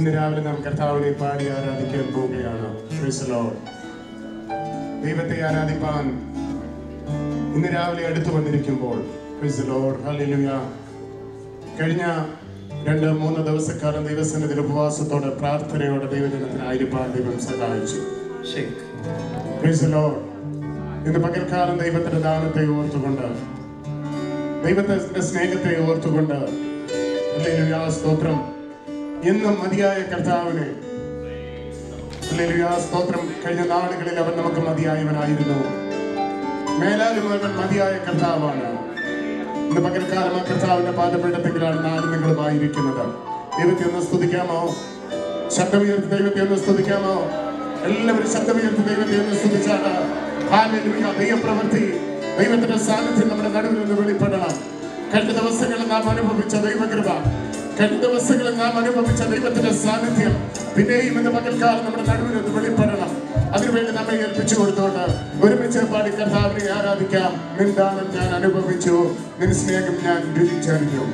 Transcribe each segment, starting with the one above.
ഇന്ന് രാവിലെ നാം കർത്താവിനെ പാടി ആരാധിക്കാൻ പോവുകയാണ് Praise the Lord. ദൈവത്തെ ആരാധിപ്പാൻ ഇന്ന് രാവിലെ അടുത്തു വന്നിരിക്കുമ്പോൾ Praise the Lord. Hallelujah. കഴിഞ്ഞ രണ്ട് മൂന്ന് ദിവസക്കാലം ദൈവസന്നിധിയിൽ ഉപവാസത്തോടെ പ്രാർത്ഥനയോടെ ദൈവജനത്തിനായിരിക്കാൻ ദൈവം സഹായിച്ചു Shake. Praise the Lord. ഇന്ന് പകൽക്കാലം ദൈവത്തിന്റെ ദാനത്തെ ഓർത്തുകൊണ്ട് ദൈവത്തിന്റെ സ്നേഹത്തെ ഓർത്തുകൊണ്ട് ഹല്ലേലൂയ, സ്തോത്രം എന്നും മതിയായ കർത്താവിനെ ഹല്ലേലൂയ, സ്തോത്രം കഴിഞ്ഞ നാളുകളിൽ അവൻ നമുക്ക് മതിയായവനായിരുന്നു മേലാലും അവൻ മതിയായ കർത്താവാണ് ഇന്ന് പകൽക്കാലം ആ കർത്താവിന്റെ പാദപീഠത്തെങ്കിലാണ് നാല് നിങ്ങളുമായിരിക്കുന്നത് ദൈവത്തെ ഒന്ന് സ്തുതിക്കാമോ ശബ്ദമുയർത്തി ദൈവത്തെ ഒന്ന് സ്തുതിക്കാമോ എല്ലാവരും ശബ്ദമുയർത്തി ദൈവത്തെ ഒന്ന് സ്തുതിച്ചാണ് ഹാലലുയ ദൈവപ്രവൃത്തി ദൈവത്തിന്റെ സാന്നിധ്യം നമ്മുടെ നടുവിൽ നിന്ന് വെളിപ്പെടണം കഴിഞ്ഞ ദിവസങ്ങളിൽ നാം അനുഭവിച്ച ദൈവകൃപ കഴിഞ്ഞ ദിവസങ്ങളിൽ നാം അനുഭവിച്ച ദൈവത്തിന്റെ സാന്നിധ്യം പിന്നെയും ഇന്ന് പകൽക്കാലം നമ്മുടെ നടുവിൽ നിന്ന് വെളിപ്പെടണം അതിനുവേണ്ടി നമ്മെ ഏൽപ്പിച്ചു കൊടുത്തോണ്ട് ഒരുമിച്ച് പാടി കർത്താവിനെ ആരാധിക്കാം നിന്ദാനം ഞാൻ അനുഭവിച്ചു നിൻ സ്നേഹം ഞാൻ രുചിച്ചറിഞ്ഞു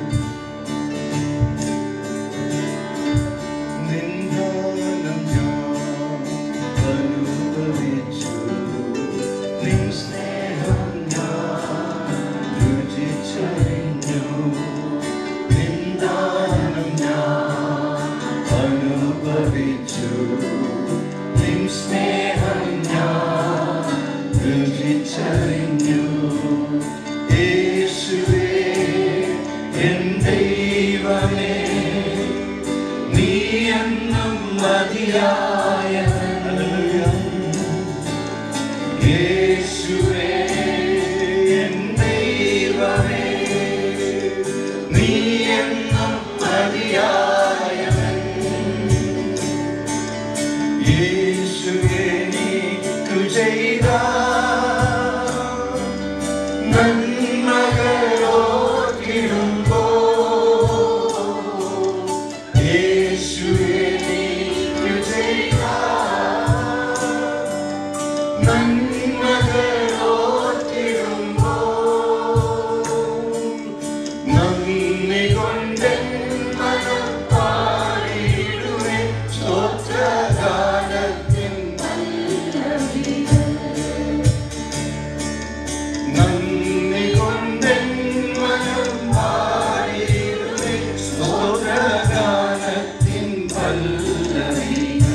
നിന്ദാനം ഞാൻ അനുഭവിച്ചു. നിൻ സ്നേഹം ഞാൻ രുചിച്ചറിഞ്ഞു. നിന്ദാനം ഞാൻ അനുഭവിച്ചു. നിൻ സ്നേഹം ഞാൻ രുചിച്ചറിഞ്ഞു. യേശുവേ എൻ ദൈവമേ നീ എന്നും മതിയായവൻ യേശുവേ എൻ ദൈവമേ നീ എന്നും മതിയായവൻ യേശുവേ നീക്കു ചെയ്ത നന്മകളോർത്തിടുമ്പോൾ യേശുവേ നീക്കു ചെയ്ത നന്മകളോർത്തിടുമ്പോൾ നന്ദി കൊണ്ടെൻ മനം പാടിയിടുവേ സ്തോത്രഗാനത്തിൻ നന്ദി കൊണ്ടെൻ മനം പാടിയിടുവേ സ്തോത്രഗാനത്തിൻ പല്ലവികൾ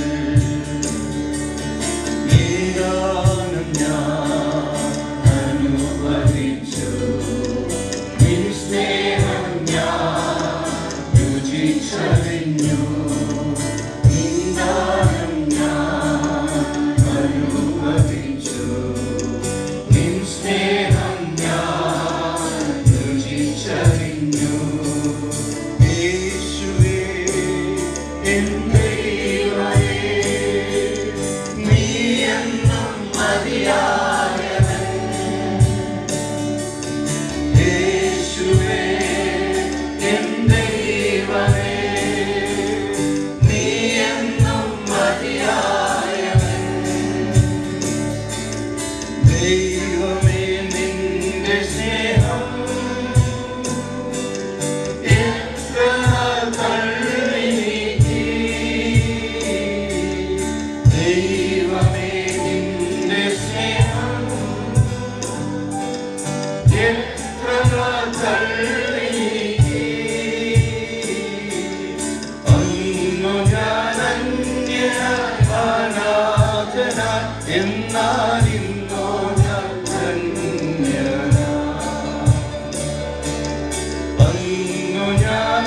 നീരാനം ഞാൻ അനുഭവിച്ചു നിൻ സ്നേഹം ഞാൻ രുചിച്ചറിഞ്ഞു നിന്ദാനം ഞാൻ അനുഭവിച്ചു നിൻ സ്നേഹം ഞാൻ രുചിച്ചറിഞ്ഞു യേശുവേ എൻ ദൈവമേ നീ എന്നും മതിയായവൻ യേശുവേ എൻ ദൈവമേ നീ എന്നും മതിയായവൻ ദൈവമേ നിന്റെ സ്നേഹം എത്ര തള്ളി നീക്കി ദൈവമേ നിന്റെ സ്നേഹം എത്ര തള്ളി നീക്കി അന്നു ഞാൻ അന്യനായി അനാഥനായി എന്നാൽ ഇന്നോ ഞാൻ ധന്യനായി അന്നു ഞാൻ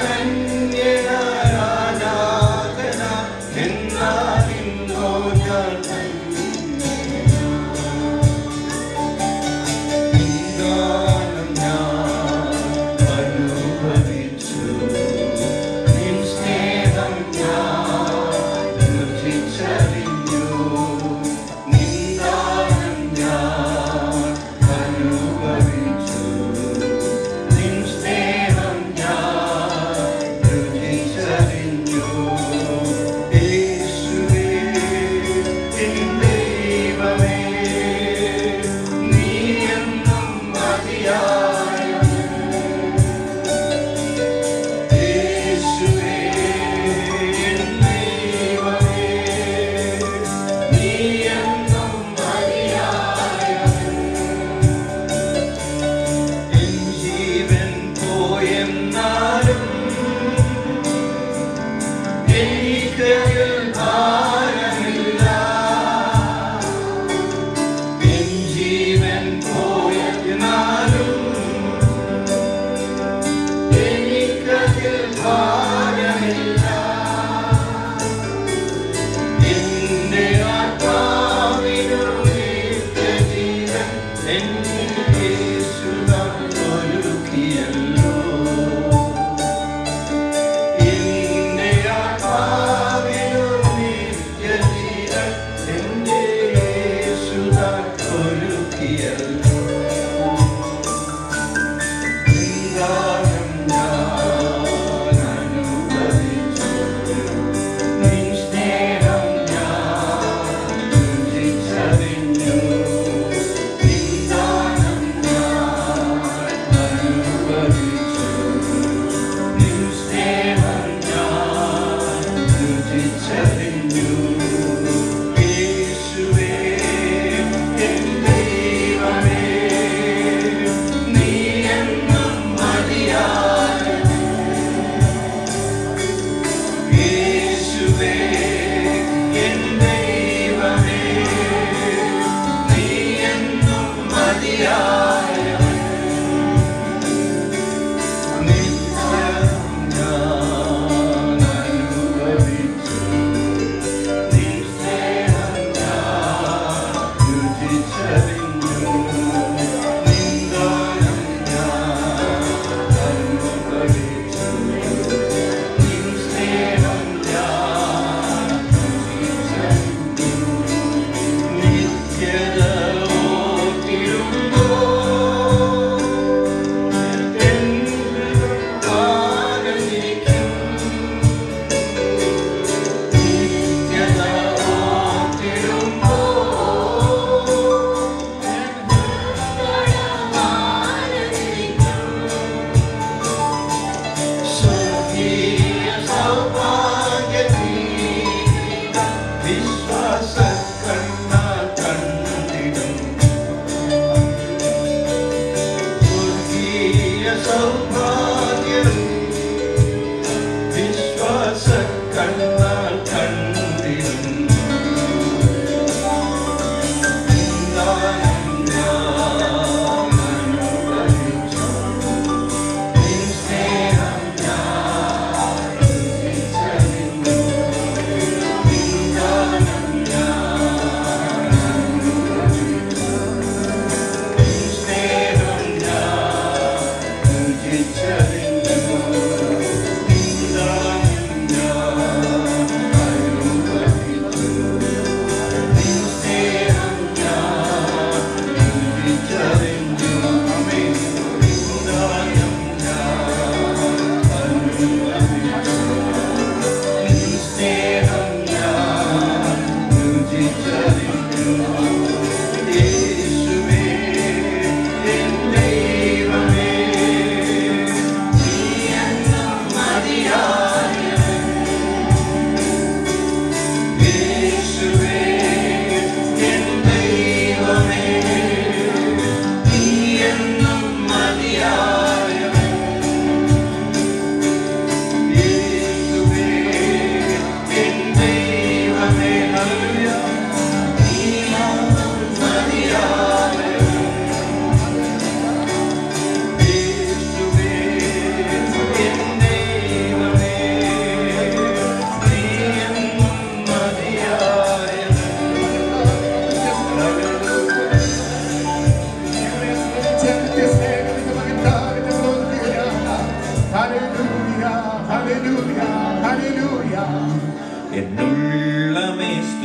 അന്യനായി അനാഥനായി എന്നാൽ ഇന്നോ ഞാൻ ധന്യനായി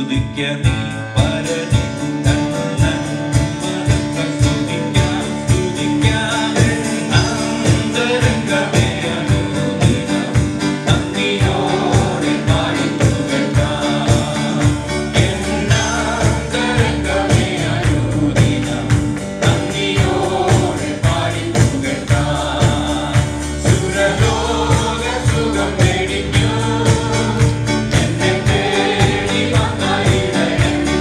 സ്തുതിക്ക നീ പരതി തന്നന്മകൾക്ക സ്തുതിക്കാം സ്തുതിക്കാം അന്തരംഗമേ അനുദിനം നന്ദിയോടെ പാടി പുകഴ്ത്താം എന്നാന്തരംഗമേ അനുദിനം നന്ദിയോടെ പാടി പുകഴ്ത്താം സുരലോക സുഖം മേടിക്കൂ എന്നെ തേടി വന്ന ഇടയൻ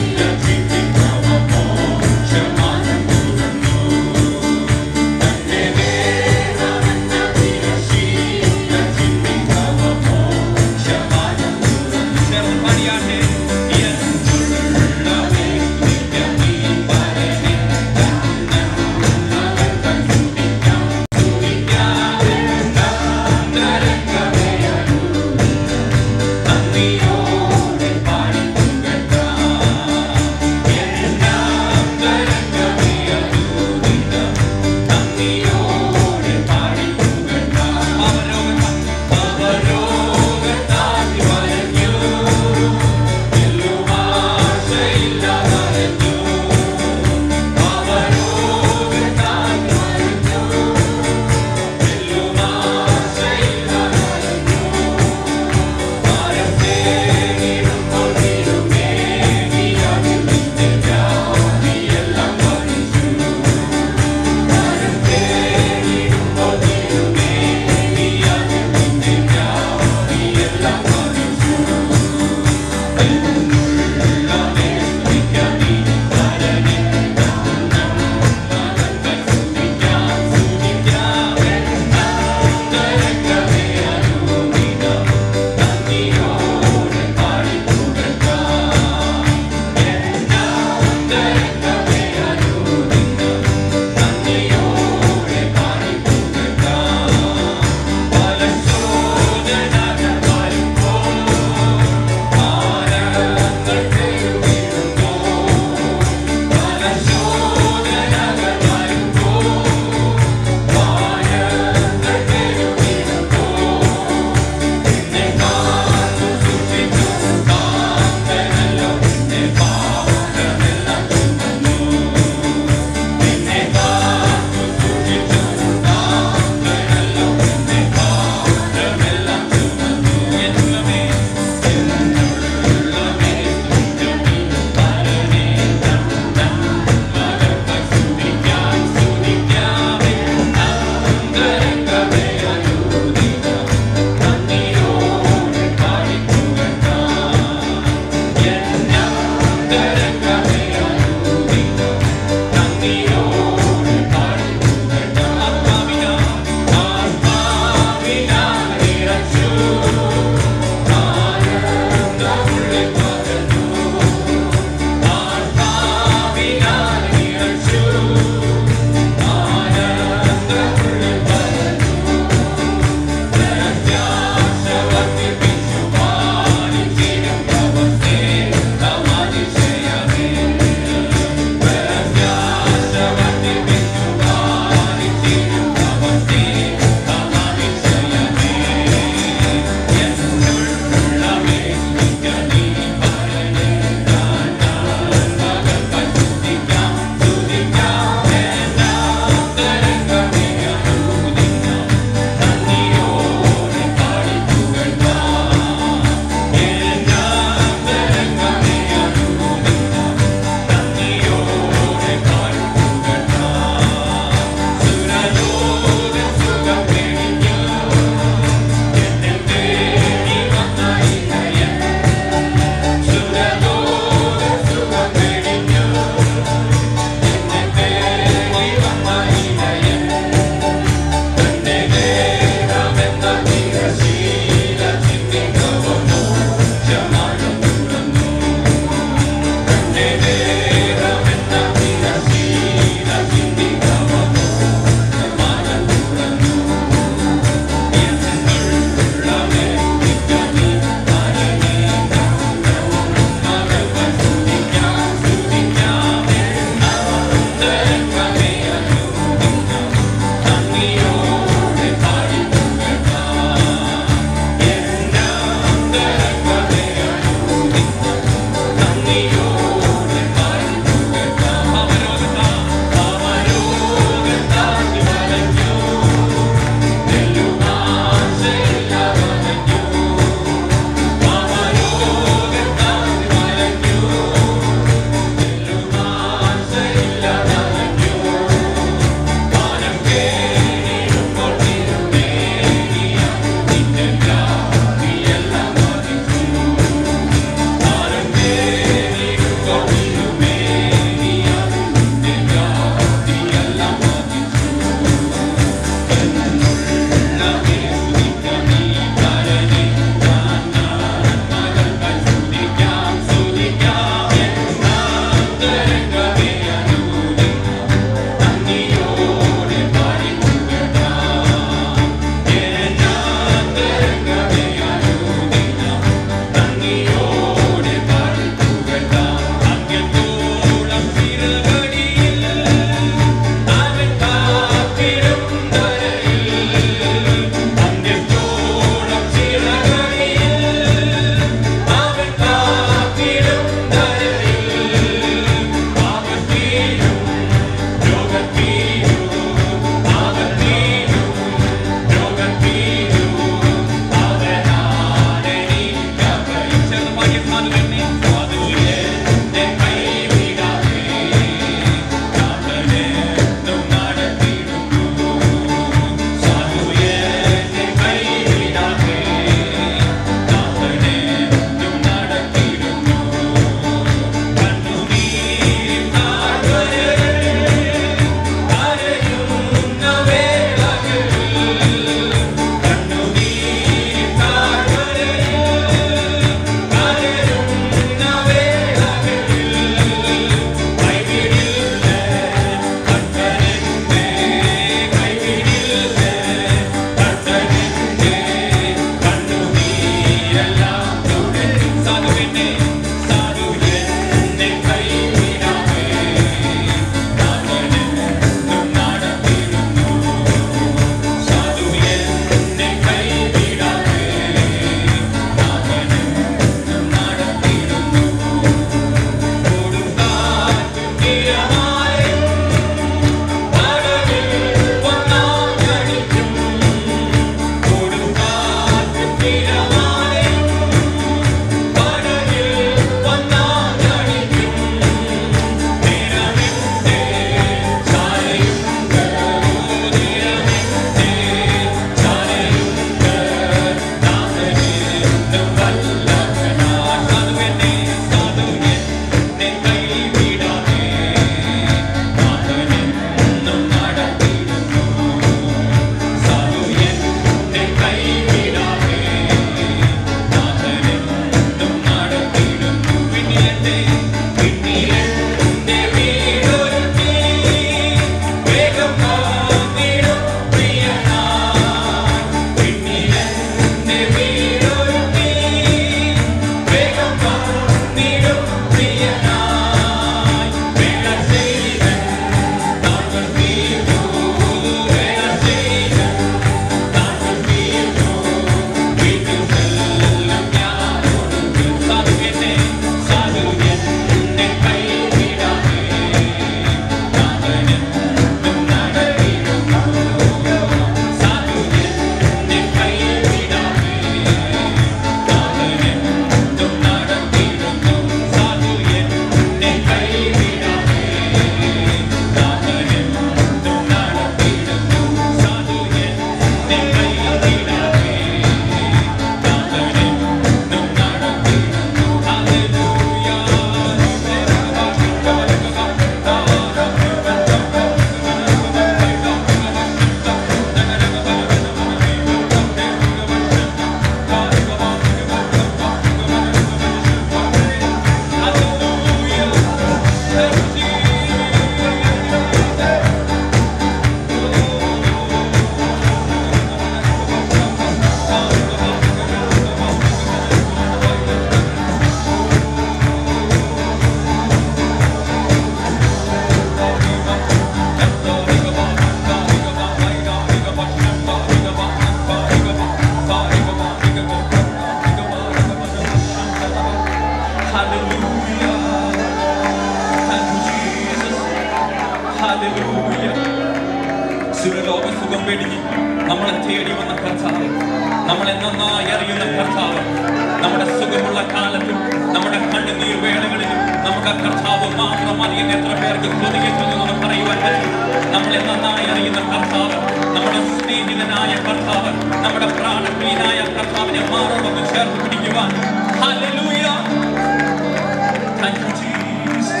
സുരലോക സുഖം വെടിഞ്ഞ് നമ്മളെ തേടി വന്ന കർത്താവ് നമ്മളെ നന്നായി അറിയുന്ന കർത്താവ് നമ്മുടെ സുഖമുള്ള കാലത്തും നമ്മുടെ കണ്ണുനീർ വേളകളിലും നമുക്ക് ആ കർത്താവ് മാത്രം അറിയുന്ന എത്ര പേർക്ക് ഹൃദയത്തിൽ നിന്ന് പറയുവാൻ പറ്റും നമ്മളെ നന്നായി അറിയുന്ന കർത്താവ് നമ്മുടെ സ്നേഹിതനായ കർത്താവ് നമ്മുടെ പ്രാണപ്രിയനായ കർത്താവിനെ മാറോടൊന്ന് ചേർത്ത് പിടിക്കുവാൻ Hallelujah. Thank you, Jesus.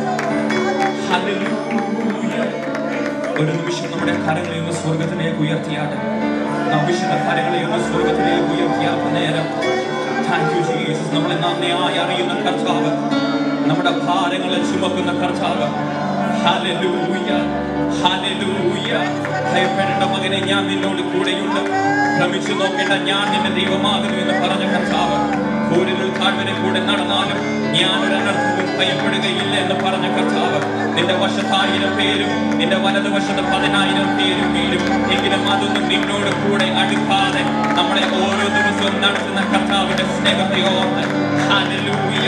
Hallelujah. ഒരു നിമിഷം നമ്മുടെ കരങ്ങളെ ഒന്ന് സ്വർഗത്തിലേക്ക് ഉയർത്തിയാട്ടെ നാം വിശുദ്ധ കരങ്ങളെ ഒന്ന് സ്വർഗത്തിലേക്ക് ഉയർത്തിയാത്ത നേരം താങ്ക് യു ജീസസ് നമ്മളെ നന്നായി അറിയുന്ന കർത്താവ് നമ്മുടെ ഭാരങ്ങളെ ചുമക്കുന്ന കർത്താവ് ഹല്ലേലൂയ ഹല്ലേലൂയ ഭയപ്പെടേണ്ട മകനെ ഞാൻ നിന്നോട് കൂടെയുണ്ട് ഭ്രമിച്ചു നോക്കേണ്ട ഞാൻ നിന്റെ ദൈവമാകുന്നു എന്ന് പറഞ്ഞ കർത്താവ് കൂരിരുൾ താഴ്വരെ കൂടെ നടന്നാലും ഞാൻ ഒരു അനർത്ഥവും ഭയപ്പെടുകയില്ല എന്ന് പറഞ്ഞ കർത്താവ് നിന്റെ വശത്തായിരം പേരും നിന്റെ വലതുവശത്ത് പതിനായിരം പേരും വീഴും എങ്കിലും അതൊന്നും നിന്നോട് കൂടെ അടുക്കാതെ നമ്മളെ ഓരോ ദിവസവും നടത്തുന്ന കർത്താവിന്റെ സ്നേഹത്തെ ഓർന്ന് ഹല്ലേലൂയ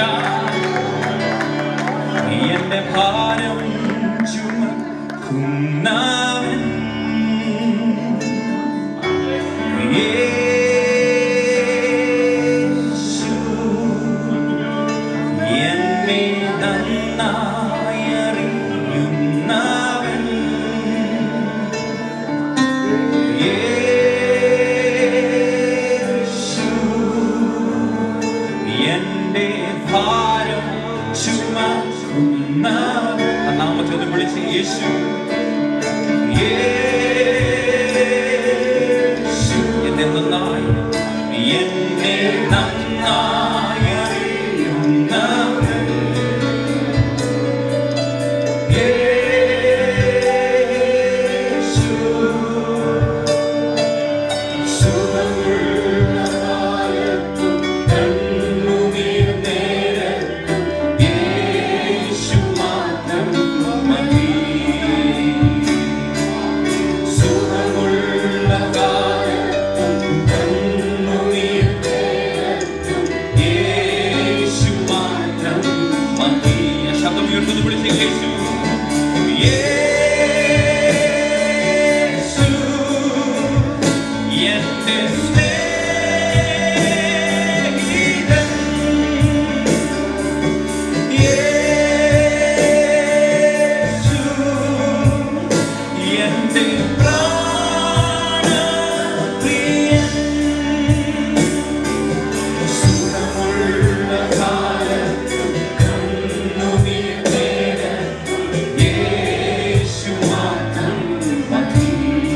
എന്റെ ഭാരം ചുമക്കുന്നവൻ യേശു എന്നെ നന്നായി അറിയുന്നവൻ യേശു എന്റെ ഭാരം ചുമക്കുന്നവൻ ആ നാമത്തെ ഒന്ന് വിളിച്ച് യേശു യേശു എന്നെ നന്നായി എന്നെ നന്നായി അറിയുന്നവൻ യേശു സുഖമുള്ള കാലത്തും കണ്ണുനീർ നേരത്തും യേശു മാത്രം മതി സുഖമുള്ള കാലത്തും കണ്ണുനീർ നേരത്തും യേശു മാത്രം മതി ആ ശബ്ദം ഉയർത്തുന്നു വിളിച്ച് യേശു യേശു എന്റെ സ്നേഹിതൻ യേശു എന്റെ പ്രാണപ്രിയൻ സുഖമുള്ള കാലത്ത് കണ്ണുനീർ നേരത്തും യേശു മാത്രം മതി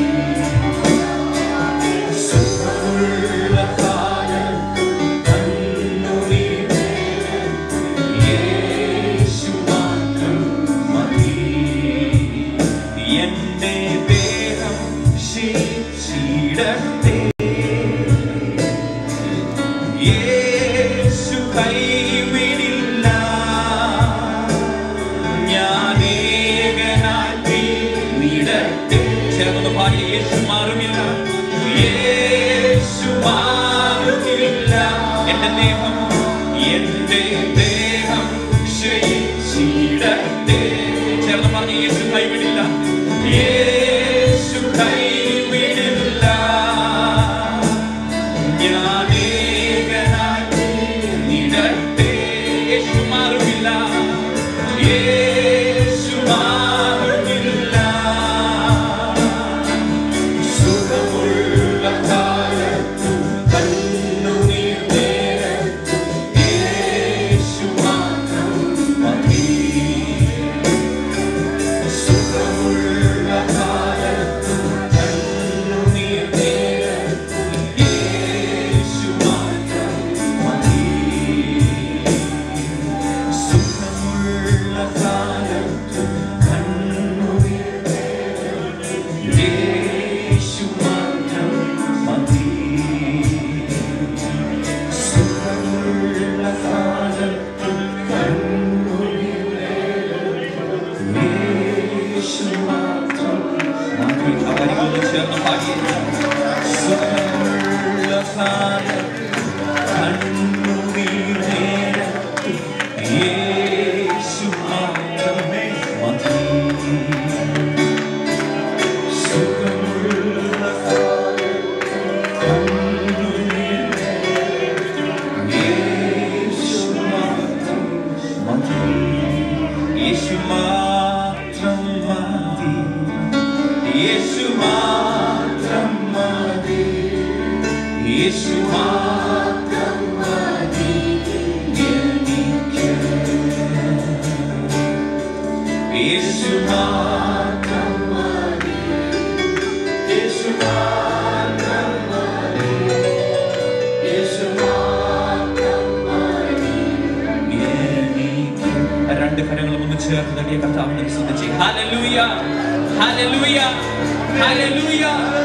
സുഖമുള്ള കാലത്ത് കണ്ണുനീർ നേരത്തും യേശു മാത്രം മതി എന്റെ ദേഹം ശീച്ചിടത്തെ യേശു കൈവിടില്ല ഞാനേകനായി നീടട്ടെ ചേർന്ന് പാടി യേശു മാറുമില്ല യേശു മാറുമില്ല എന്റെ ദേഹം എന്റെ ദേഹം ക്ഷയിച്ചിടട്ടെ ചേർന്ന് പറഞ്ഞ് യേശു കൈവിടില്ല യേശു കൈവിടില്ല ഞാനേകനായി നിടട്ടെ യേശു മാറുമില്ല യേശു മാറുമില്ല സുഖമുള്ള കാലത്തു കണ്ണുനീർ നേരത്തു യേശു മാത്രം മതി സുഖമുള്ള കാലത്തു കണ്ണുനീർ നേരത്തു യേശു മാത്രം മതി സുഖമുള്ള കാലത്തു കണ്ണുനീർ നേരത്തു യേശു മാത്രം മതി സുഖമുള്ള കാലത്തു കണ്ണുനീർ നേരത്തു യേശു മാത്രം മതി ആ വരികളോട് ചേർന്ന് പാടിയേ സുഖമുള്ള കാലത്തു കണ്ണുനീർ നേരത്തു യേശു മാത്രമേ മതി സുഖമുള്ള ചേർത്ത് തട്ടിയ കർത്താവിനെ സ്തുതിച്ച് ഹല്ലേലൂയ ഹല്ലേലൂയ ഹല്ലേലൂയ